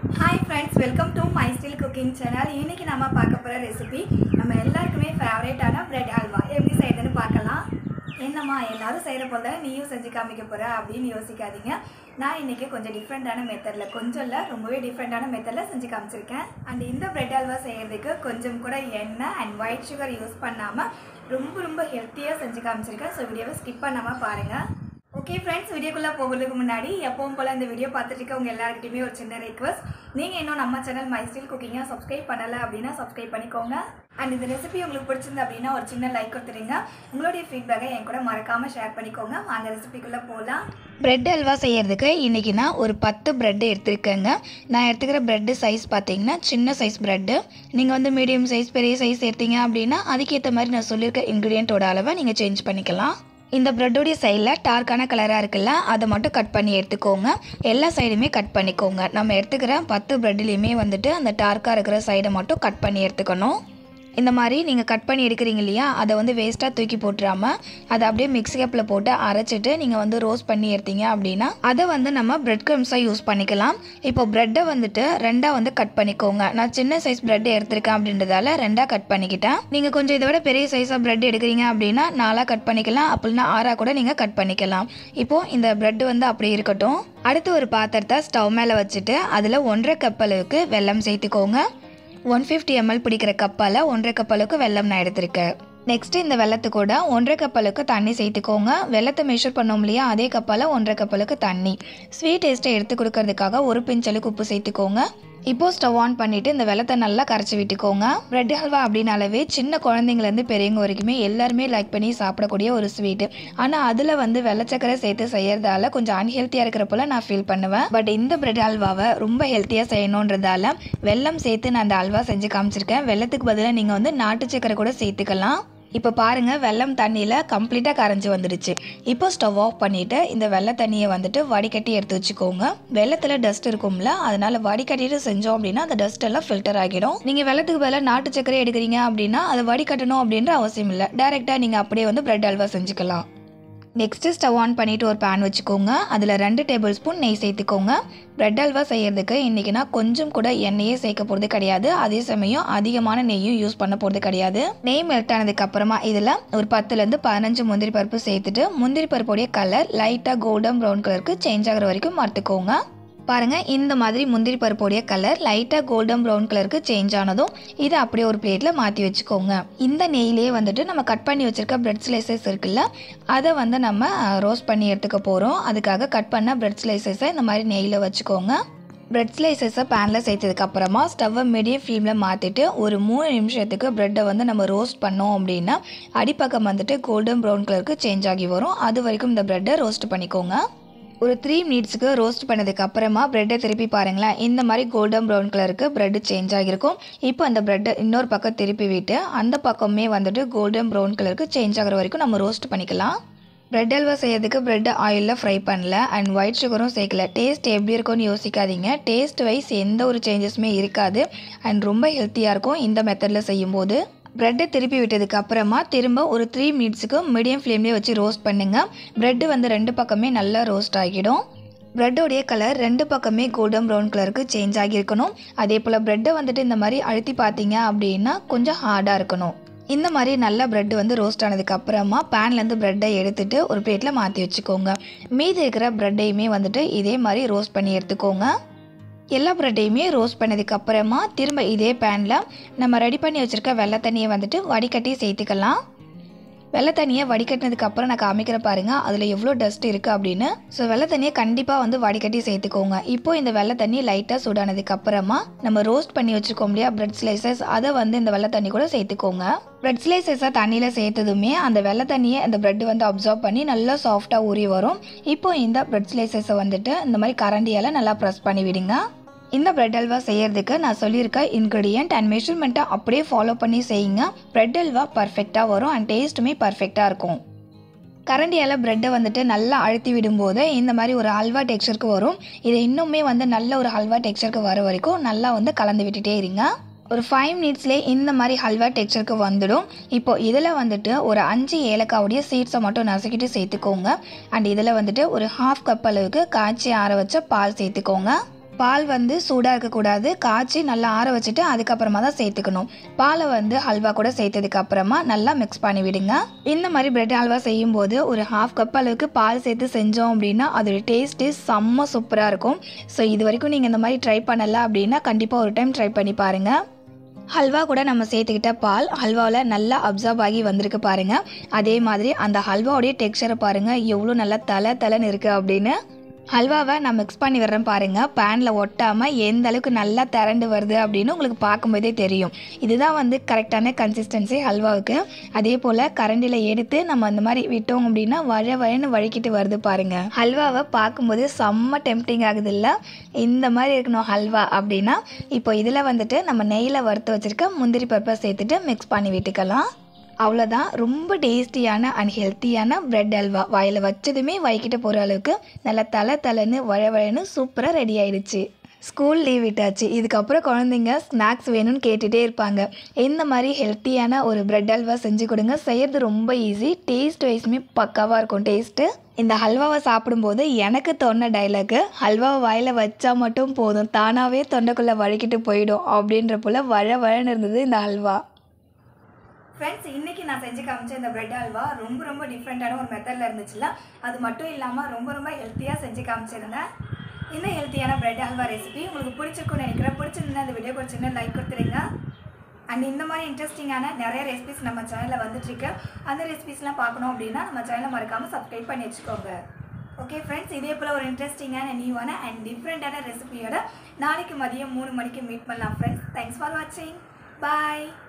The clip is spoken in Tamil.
hi friends welcome to my still cooking channel இன்னைக்கு நம்ம பார்க்க போகிற ரெசிபி நம்ம எல்லாருக்குமே ஃபேவரேட்டான பிரெட் ஹல்வா எப்படி செய்யுதுன்னு பார்க்கலாம் என்னம்மா எல்லாரும் செய்கிற போல தானே நீயும் செஞ்சு காமிக்க போகிற அப்படின்னு யோசிக்காதீங்க நான் இன்னைக்கு கொஞ்சம் டிஃப்ரெண்ட்டான மெத்தடில் கொஞ்சம் இல்லை ரொம்பவே டிஃப்ரெண்ட்டான மெத்தடில் செஞ்சு காமிச்சிருக்கேன் அண்ட் இந்த பிரெட் ஹல்வா செய்கிறதுக்கு கொஞ்சம் கூட எண்ணெய் அண்ட் ஒயிட் சுகர் யூஸ் பண்ணாமல் ரொம்ப ரொம்ப ஹெல்த்தியாக செஞ்சு காமிச்சிருக்கேன் ஸோ வீடியோவை ஸ்கிப் பண்ணாமல் பாருங்கள் ஓகே ஃப்ரெண்ட்ஸ் வீடியோக்குள்ளே போகிறதுக்கு முன்னாடி எப்பவும் போல் இந்த வீடியோ பார்த்துட்டு இருக்கவங்க எல்லாருக்கிட்டையுமே ஒரு சின்ன ரெக்வஸ்ட் நீங்கள் இன்னும் நம்ம சேனல் மை ஸ்டில் குக்கிங்கை சப்ஸ்கிரைப் பண்ணலை அப்படின்னா சப்ஸ்கிரைப் பண்ணிக்கோங்க அண்ட் இந்த ரெசிபி உங்களுக்கு பிடிச்சிருந்து அப்படின்னா ஒரு சின்ன லைக் கொடுத்துருங்க உங்களுடைய ஃபீட்பேக்கை என் கூட மறக்காமல் ஷேர் பண்ணிக்கோங்க வாங்க ரெசிபிக்குள்ளே போகலாம் பிரெட் அல்வா செய்யறதுக்கு இன்றைக்கி நான் ஒரு பத்து பிரெட் எடுத்திருக்கேங்க நான் எடுத்துக்கிற பிரெட்டு சைஸ் பார்த்தீங்கன்னா சின்ன சைஸ் பிரெட்டு நீங்கள் வந்து மீடியம் சைஸ் பெரிய சைஸ் எடுத்தீங்க அப்படின்னா அதுக்கேற்ற மாதிரி நான் சொல்லியிருக்க இன்க்ரீடியண்ட்டோட அளவை நீங்கள் சேஞ்ச் பண்ணிக்கலாம் இந்த ப்ரெட்டோடைய சைடில் டார்க்கான கலராக இருக்குல்ல அதை மட்டும் கட் பண்ணி எடுத்துக்கோங்க எல்லா சைடுமே கட் பண்ணிக்கோங்க நம்ம எடுத்துக்கிற பத்து ப்ரெட்லேயுமே வந்துட்டு அந்த டார்க்காக இருக்கிற சைடை மட்டும் கட் பண்ணி எடுத்துக்கணும் இந்த மாதிரி நீங்கள் கட் பண்ணி எடுக்கிறீங்க இல்லையா அதை வந்து வேஸ்ட்டாக தூக்கி போட்டுறாம அதை அப்படியே மிக்ஸி கப்பில் போட்டு அரைச்சிட்டு நீங்கள் வந்து ரோஸ்ட் பண்ணி எடுத்தீங்க அப்படின்னா அதை வந்து நம்ம பிரெட் க்ரம்ஸாக யூஸ் பண்ணிக்கலாம் இப்போ ப்ரெட்டை வந்துட்டு ரெண்டாக வந்து கட் பண்ணிக்கோங்க நான் சின்ன சைஸ் பிரெட் எடுத்திருக்கேன் அப்படின்றதால ரெண்டாக கட் பண்ணிக்கிட்டேன் நீங்கள் கொஞ்சம் இதை விட பெரிய சைஸாக பிரெட் எடுக்கிறீங்க அப்படின்னா நாலாக கட் பண்ணிக்கலாம் அப்படின்னா ஆறாக கூட நீங்கள் கட் பண்ணிக்கலாம் இப்போது இந்த பிரெட் வந்து அப்படி இருக்கட்டும் அடுத்து ஒரு பாத்திரத்தை ஸ்டவ் மேலே வச்சுட்டு அதில் ஒன்றரை கப் அளவுக்கு வெல்லம் சேர்த்துக்கோங்க ஒன் ஃபிஃப்டி எம்எல் பிடிக்கிற கப்பால் ஒன்றரை கப் அளவுக்கு வெல்லம் நான் எடுத்திருக்கேன் நெக்ஸ்ட்டு இந்த வெள்ளத்து கூட ஒன்றரை கப் அளவுக்கு தண்ணி சேர்த்துக்கோங்க வெள்ளத்தை மெஷர் பண்ணோம் இல்லையா அதே கப்பால் ஒன்றரை கப் அளவுக்கு தண்ணி ஸ்வீட் டேஸ்ட்டை எடுத்து கொடுக்கறதுக்காக ஒரு பிஞ்ச் அளவுக்கு உப்பு சேர்த்துக்கோங்க இப்போ ஸ்டவ் ஆன் பண்ணிவிட்டு இந்த வெள்ளத்தை நல்லா கரைச்சி விட்டுக்கோங்க பிரெட் ஹல்வா அப்படின்னாலவே சின்ன குழந்தைங்கலேருந்து பெரியவங்க வரைக்குமே எல்லாருமே லைக் பண்ணி சாப்பிடக்கூடிய ஒரு ஸ்வீட்டு ஆனால் அதில் வந்து வெள்ளச்சக்கரை சேர்த்து செய்யறதால கொஞ்சம் அன்ஹெல்த்தியாக இருக்கிற போல நான் ஃபீல் பண்ணுவேன் பட் இந்த பிரெட் ஹல்வாவை ரொம்ப ஹெல்த்தியாக செய்யணுன்றதால வெல்லம் சேர்த்து நான் அந்த ஹல்வா செஞ்சு காமிச்சிருக்கேன் வெள்ளத்துக்கு பதிலாக நீங்கள் வந்து நாட்டு சக்கரை கூட சேர்த்துக்கலாம் இப்போ பாருங்க வெல்லம் தண்ணியில் கம்ப்ளீட்டாக கரைஞ்சி வந்துடுச்சு இப்போ ஸ்டவ் ஆஃப் பண்ணிவிட்டு இந்த வெள்ளை தண்ணியை வந்துட்டு வடிகட்டி எடுத்து வச்சுக்கோங்க வெள்ளத்தில் டஸ்ட் இருக்கும்ல அதனால வடிகட்டிட்டு செஞ்சோம் அப்படின்னா அந்த டஸ்ட் எல்லாம் ஃபில்டர் ஆகிடும் நீங்கள் வெள்ளத்துக்கு பதிலாக நாட்டு சக்கரை எடுக்கிறீங்க அப்படின்னா அதை வடிகட்டணும் அப்படின்ற அவசியம் இல்லை டேரெக்டாக நீங்கள் அப்படியே வந்து பிரெட் அல்வா செஞ்சுக்கலாம் நெக்ஸ்ட்டு ஸ்டவ் ஆன் பண்ணிவிட்டு ஒரு பேன் வச்சுக்கோங்க அதில் ரெண்டு டேபிள் ஸ்பூன் நெய் சேர்த்துக்கோங்க பிரெட் அல்வா செய்யறதுக்கு இன்றைக்கி நான் கொஞ்சம் கூட எண்ணெயே சேர்க்க போகிறது கிடையாது அதே சமயம் அதிகமான நெய்யும் யூஸ் பண்ண போகிறது கிடையாது நெய் மெல்ட் ஆனதுக்கு அப்புறமா இதில் ஒரு பத்துலேருந்து பதினஞ்சு முந்திரி பருப்பு சேர்த்துட்டு முந்திரி பருப்புடைய கலர் லைட்டாக கோல்டன் ப்ரௌன் கலருக்கு சேஞ்ச் ஆகிற வரைக்கும் மறுத்துக்கோங்க பாருங்க இந்த மாதிரி முந்திரி பருப்புடைய கலர் லைட்டாக கோல்டன் ப்ரௌன் கலருக்கு சேஞ்ச் ஆனதும் இதை அப்படியே ஒரு பிளேட்டில் மாற்றி வச்சுக்கோங்க இந்த நெய்லேயே வந்துட்டு நம்ம கட் பண்ணி வச்சிருக்க பிரெட் ஸ்லைசஸ் இருக்குல்ல அதை வந்து நம்ம ரோஸ்ட் பண்ணி எடுத்துக்க போகிறோம் அதுக்காக கட் பண்ண பிரெட் ஸ்லைசஸை இந்த மாதிரி நெய்யில் வச்சுக்கோங்க பிரெட் ஸ்லைசஸை பேனில் சேர்த்ததுக்கப்புறமா ஸ்டவ்வை மீடியம் ஃப்ளேமில் மாற்றிட்டு ஒரு மூணு நிமிஷத்துக்கு ப்ரெட்டை வந்து நம்ம ரோஸ்ட் பண்ணோம் அப்படின்னா அடிப்பக்கம் வந்துட்டு கோல்டன் ப்ரௌன் கலருக்கு சேஞ்ச் ஆகி வரும் அது வரைக்கும் இந்த ப்ரெட்டை ரோஸ்ட் பண்ணிக்கோங்க ஒரு த்ரீ மினிட்ஸுக்கு ரோஸ்ட் பண்ணதுக்கு அப்புறமா ப்ரெட்டை திருப்பி பாருங்களேன் இந்த மாதிரி கோல்டன் ப்ரௌன் கலருக்கு ப்ரெட் சேஞ்ச் ஆகிருக்கும் இப்போ அந்த ப்ரெட்டை இன்னொரு பக்கம் திருப்பி விட்டு அந்த பக்கமே வந்துட்டு கோல்டன் ப்ரௌன் கலருக்கு சேஞ்ச் ஆகிற வரைக்கும் நம்ம ரோஸ்ட் பண்ணிக்கலாம் பிரெட் அல்வா செய்யறதுக்கு பிரெட் ஆயிலில் ஃப்ரை பண்ணல அண்ட் ஒயிட் சுகரும் சேர்க்கல டேஸ்ட் எப்படி இருக்கும்னு யோசிக்காதீங்க டேஸ்ட் வைஸ் எந்த ஒரு சேஞ்சஸுமே இருக்காது அண்ட் ரொம்ப ஹெல்த்தியாக இருக்கும் இந்த மெத்தடில் செய்யும்போது ப்ரெட்டை திருப்பி விட்டதுக்கு அப்புறமா திரும்ப ஒரு த்ரீ மினிட்ஸுக்கு மீடியம் ஃப்ளேம்லேயே வச்சு ரோஸ்ட் பண்ணுங்கள் ப்ரெட்டு வந்து ரெண்டு பக்கமே நல்லா ரோஸ்ட் ஆகிடும் ப்ரெட்டோடைய கலர் ரெண்டு பக்கமே கோல்டன் ப்ரௌன் கலருக்கு சேஞ்ச் ஆகியிருக்கணும் அதே போல் ப்ரெட்டை வந்துட்டு இந்த மாதிரி அழுத்தி பார்த்தீங்க அப்படின்னா கொஞ்சம் ஹார்டாக இருக்கணும் இந்த மாதிரி நல்லா ப்ரெட் வந்து ரோஸ்ட் ஆனதுக்கு அப்புறமா பேன்லேருந்து ப்ரெட்டை எடுத்துட்டு ஒரு பிளேட்டில் மாற்றி வச்சுக்கோங்க மீதி இருக்கிற ப்ரெட்டையுமே வந்துட்டு இதே மாதிரி ரோஸ்ட் பண்ணி எடுத்துக்கோங்க எல்லா ப்ரெட்டையுமே ரோஸ்ட் பண்ணதுக்கு அப்புறமா திரும்ப இதே பேனில் நம்ம ரெடி பண்ணி வச்சுருக்க வெள்ளை தண்ணியை வந்துட்டு வடிகட்டி சேர்த்துக்கலாம் வெள்ளை தண்ணியை வடிகட்டினதுக்கு அப்புறம் நான் காமிக்கிற பாருங்க அதில் எவ்வளோ டஸ்ட் இருக்குது அப்படின்னு ஸோ வெள்ளை தண்ணியை கண்டிப்பாக வந்து வடிகட்டி சேர்த்துக்கோங்க இப்போ இந்த வெள்ளை தண்ணி லைட்டாக சூடானதுக்கு அப்புறமா நம்ம ரோஸ்ட் பண்ணி வச்சுருக்கோம் இல்லையா பிரெட் ஸ்லைசஸ் அதை வந்து இந்த வெள்ளை தண்ணி கூட சேர்த்துக்கோங்க பிரெட் ஸ்லைசஸை தண்ணியில் சேர்த்ததுமே அந்த வெள்ளை தண்ணியை அந்த பிரெட் வந்து அப்சர்வ் பண்ணி நல்லா சாஃப்டாக ஊறி வரும் இப்போ இந்த பிரெட் ஸ்லைசஸை வந்துட்டு இந்த மாதிரி கரண்டியால் நல்லா ப்ரெஸ் பண்ணி விடுங்க இந்த பிரெட் அல்வா செய்யறதுக்கு நான் சொல்லியிருக்க இன்க்ரீடியன்ட் அண்ட் மெஷர்மெண்ட்டை அப்படியே ஃபாலோ பண்ணி செய்யுங்க பிரெட் அல்வா பர்ஃபெக்டாக வரும் அண்ட் டேஸ்ட்டுமே பர்ஃபெக்டாக இருக்கும் கரண்டியால் ப்ரெட்டை வந்துட்டு நல்லா அழுத்தி விடும்போது இந்த மாதிரி ஒரு ஹல்வா டெக்ஸ்சருக்கு வரும் இது இன்னுமே வந்து நல்ல ஒரு ஹல்வா டெக்ஸ்சருக்கு வர வரைக்கும் நல்லா வந்து கலந்து விட்டுட்டே இருங்க ஒரு ஃபைவ் மினிட்ஸ்லேயே இந்த மாதிரி ஹல்வா டெக்ஸ்சருக்கு வந்துடும் இப்போ இதில் வந்துட்டு ஒரு அஞ்சு ஏலக்காவுடைய சீட்ஸை மட்டும் நசுக்கிட்டு சேர்த்துக்கோங்க அண்ட் இதில் வந்துட்டு ஒரு ஹாஃப் கப் அளவுக்கு காய்ச்சி ஆற வச்ச பால் சேர்த்துக்கோங்க பால் வந்து சூடாக இருக்கக்கூடாது காய்ச்சி நல்லா ஆற வச்சுட்டு அதுக்கப்புறமா தான் சேர்த்துக்கணும் பாலை வந்து ஹல்வா கூட சேர்த்ததுக்கு அப்புறமா நல்லா மிக்ஸ் பண்ணி விடுங்க இந்த மாதிரி பிரெட் ஹல்வா செய்யும்போது ஒரு ஹாஃப் கப் அளவுக்கு பால் சேர்த்து செஞ்சோம் அப்படின்னா அதோட டேஸ்ட்டு செம்ம சூப்பராக இருக்கும் ஸோ இது வரைக்கும் நீங்கள் இந்த மாதிரி ட்ரை பண்ணல அப்படின்னா கண்டிப்பாக ஒரு டைம் ட்ரை பண்ணி பாருங்கள் ஹல்வா கூட நம்ம சேர்த்துக்கிட்ட பால் ஹல்வாவில் நல்லா அப்சர்வ் ஆகி வந்திருக்கு பாருங்கள் அதே மாதிரி அந்த ஹல்வாவுடைய டெக்ஸ்சரை பாருங்கள் எவ்வளோ நல்லா தலை தலைன்னு இருக்குது அப்படின்னு ஹல்வாவை நான் மிக்ஸ் பண்ணி வர்றேன் பாருங்கள் பேனில் ஒட்டாமல் எந்த அளவுக்கு நல்லா திரண்டு வருது அப்படின்னு உங்களுக்கு பார்க்கும்போதே தெரியும் இதுதான் வந்து கரெக்டான கன்சிஸ்டன்சி ஹல்வாவுக்கு அதே போல் கரண்டியில் எடுத்து நம்ம அந்த மாதிரி விட்டோம் அப்படின்னா வழ வழன்னு வழுக்கிட்டு வருது பாருங்கள் ஹல்வாவை பார்க்கும்போது செம்ம டெம்டிங் ஆகுது இல்லை இந்த மாதிரி இருக்கணும் ஹல்வா அப்படின்னா இப்போ இதில் வந்துட்டு நம்ம நெய்யில் வறுத்து வச்சுருக்க முந்திரி பருப்பை சேர்த்துட்டு மிக்ஸ் பண்ணி விட்டுக்கலாம் அவ்வளோதான் ரொம்ப டேஸ்டியான அண்ட் ஹெல்த்தியான பிரெட் அல்வா வாயில் வச்சதுமே வாய்க்கிட்ட போகிற அளவுக்கு நல்லா தலை தலைன்னு வழ வழன்னு சூப்பராக ரெடி ஆயிடுச்சு ஸ்கூல் லீவ் விட்டாச்சு இதுக்கப்புறம் குழந்தைங்க ஸ்நாக்ஸ் வேணும்னு கேட்டுகிட்டே இருப்பாங்க இந்த மாதிரி ஹெல்த்தியான ஒரு பிரெட் அல்வா செஞ்சு கொடுங்க செய்கிறது ரொம்ப ஈஸி டேஸ்ட் வைஸுமே பக்காவாக இருக்கும் டேஸ்ட்டு இந்த ஹல்வாவை சாப்பிடும்போது எனக்கு தோண டைலாக்கு ஹல்வாவை வாயில் வச்சா மட்டும் போதும் தானாகவே தொண்டைக்குள்ளே வழுக்கிட்டு போயிடும் அப்படின்ற போல் வழ வழன்னு இருந்தது இந்த ஹல்வா ஃப்ரெண்ட்ஸ் இன்னைக்கு நான் செஞ்சு காமிச்ச இந்த பிரெட் அல்வா ரொம்ப ரொம்ப டிஃப்ரெண்ட்டான ஒரு மெத்தடில் இருந்துச்சுல அது மட்டும் இல்லாமல் ரொம்ப ரொம்ப ஹெல்த்தியாக செஞ்சு காமிச்சிருந்தேன் இந்த ஹெல்த்தியான பிரெட் அல்வா ரெசிபி உங்களுக்கு பிடிச்சிருக்கும்னு நினைக்கிறேன் பிடிச்சிருந்தா இந்த வீடியோ ஒரு சின்ன லைக் கொடுத்துருங்க அண்ட் இந்த மாதிரி இன்ட்ரெஸ்டிங்கான நிறைய ரெசிபிஸ் நம்ம சேனலில் வந்துட்டுருக்கு அந்த ரெசிபிஸ்லாம் பார்க்கணும் அப்படின்னா நம்ம சேனலை மறக்காமல் சப்ஸ்கிரைப் பண்ணி வச்சுக்கோங்க ஓகே ஃப்ரெண்ட்ஸ் இதே போல் ஒரு இன்ட்ரெஸ்டிங்கான நியூவான அண்ட் டிஃப்ரெண்ட்டான ரெசிபியோட நாளைக்கு மதியம் மூணு மணிக்கு மீட் பண்ணலாம் ஃப்ரெண்ட்ஸ் தேங்க்ஸ் ஃபார் வாட்சிங் பாய்